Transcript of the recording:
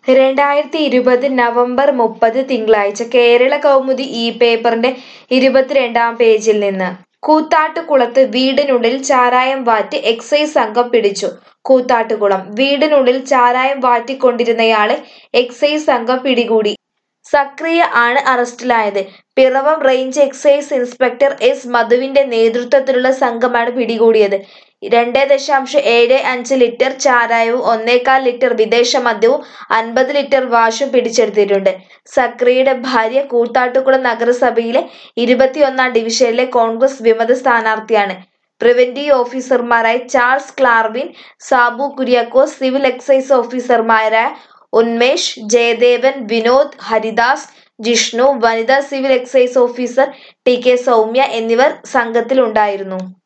രണ്ടായിരത്തി ഇരുപത് നവംബർ മുപ്പത് തിങ്കളാഴ്ച കേരള കൗമുദി ഈ പേപ്പറിന്റെ ഇരുപത്തിരണ്ടാം പേജിൽ നിന്ന് കൂത്താട്ടുകുളത്ത് വീടിനുള്ളിൽ ചാരായം വാറ്റി എക്സൈസ് സംഘം പിടിച്ചു കൂത്താട്ടുകുളം വീടിനുള്ളിൽ ചാരായം വാറ്റിക്കൊണ്ടിരുന്നയാളെ എക്സൈസ് സംഘം പിടികൂടി സക്രിയ ആണ് അറസ്റ്റിലായത് Piravom range excise inspector S മധുവിന്റെ നേതൃത്വത്തിലുള്ള സംഘമാണ് പിടികൂടിയത് രണ്ട് ദശാംശം ഏഴ് അഞ്ച് ലിറ്റർ ചാരായവും ഒന്നേകാൽ ലിറ്റർ വിദേശ മദ്യവും അൻപത് ലിറ്റർ വാഷും പിടിച്ചെടുത്തിട്ടുണ്ട് സക്രിയയുടെ ഭാര്യ കൂത്താട്ടുകുളം നഗരസഭയിലെ ഇരുപത്തിയൊന്നാം ഡിവിഷനിലെ കോൺഗ്രസ് വിമത സ്ഥാനാർത്ഥിയാണ് പ്രിവന്റീവ് ഓഫീസർമാരായ ചാൾസ് ക്ലാർവിൻ സാബു കുര്യാക്കോസ് സിവിൽ എക്സൈസ് ഓഫീസർമാരായ ഉന്മേഷ് ജയദേവൻ വിനോദ് ഹരിദാസ് ജിഷ്ണു വനിതാ civil excise officer T K Soumya എന്നിവർ സംഘത്തിലുണ്ടായിരുന്നു